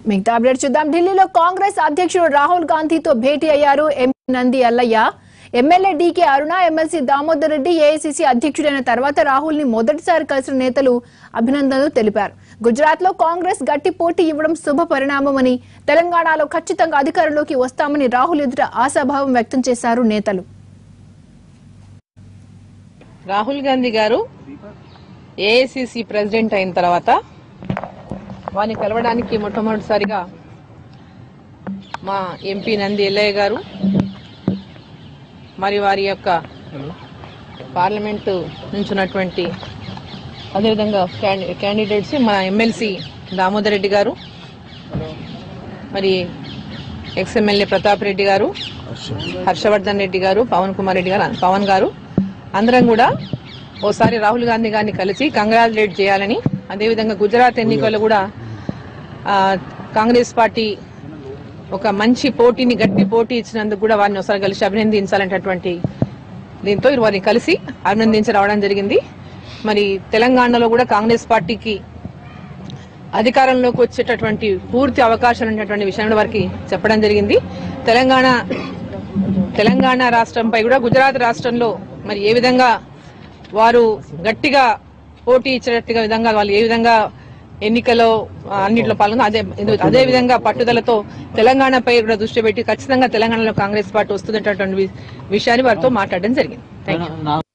మిగతా అప్డేట్ చూద్దాం ఢిల్లీలో కాంగ్రెస్ అధ్యక్షుడు రాహుల్ గాంధీతో భేటీ అయ్యారు MP Nandi Yellaiah MLA DK Aruna MLC Damodar Reddy AICC అధ్యక్షుడైన తర్వాత రాహుల్ ని మొదటిసారి కలిసిన నేతలు అభినందనలు తెలిపారు గుజరాత్ లో కాంగ్రెస్ గట్టి పోటీ ఇవ్వడం శుభ పరిణామమని తెలంగాణలో ఖచ్చితంగా అధికారంలోకి వస్తామని రాహుల్ ఎదుట ఆశాభావం వ్యక్తం చేశారు నేతలు రాహుల్ గాంధీ గారు ఏఐసిసి ప్రెసిడెంట్ అయిన తర్వాత వారిని కలవడానికి మొట్టమొదటిసారిగా మా ఎంపీ నంది ఎల్లయ్య గారు మరి వారి యొక్క పార్లమెంటు నుంచి ఉన్నటువంటి అదేవిధంగా క్యాండి- క్యాండిడేట్స్ మా ఎమ్మెల్సీ దామోదర్ రెడ్డి గారు మరి ఎక్స్ ఎమ్మెల్యే ప్రతాప్ రెడ్డి గారు హర్షవర్ధన్ రెడ్డి గారు పవన్ కుమార్ రెడ్డి గారు పవన్ గారు అందరం కూడా ఓసారి రాహుల్ గాంధీ గారిని కలిసి కంగ్రాచులేట్ చేయాలని అదేవిధంగా గుజరాత్ ఎన్నికల్లో కూడా ఆ, కాంగ్రెస్ పార్టీ ఒక మంచి పోటీని గట్టి పోటీ ఇచ్చినందుకు కూడా వారిని ఒకసారి కలిసి అభినందించాలనేటటువంటి దీంతో వారిని కలిసి అభినందించి రావడం జరిగింది మరి తెలంగాణలో కూడా కాంగ్రెస్ పార్టీకి అధికారంలోకి వచ్చేటటువంటి పూర్తి అవకాశాలు ఉన్నటువంటి విషయంలో వారికి చెప్పడం జరిగింది తెలంగాణ తెలంగాణ రాష్ట్రంపై కూడా గుజరాత్ రాష్ట్రంలో మరి ఏ విధంగా వారు గట్టిగా పోటీ ఇచ్చేటట్టుగా విధంగా వాళ్ళు ఏ విధంగా ఎన్నికల్లో ఆ, అన్నిట్లో పాల్గొన్న అదే అదే విధంగా పట్టుదలతో తెలంగాణపై కూడా దృష్టి పెట్టి ఖచ్చితంగా తెలంగాణలో కాంగ్రెస్ పార్టీ వస్తున్నటువంటి విషయాన్ని వారితో మాట్లాడడం జరిగింది థ్యాంక్ యూ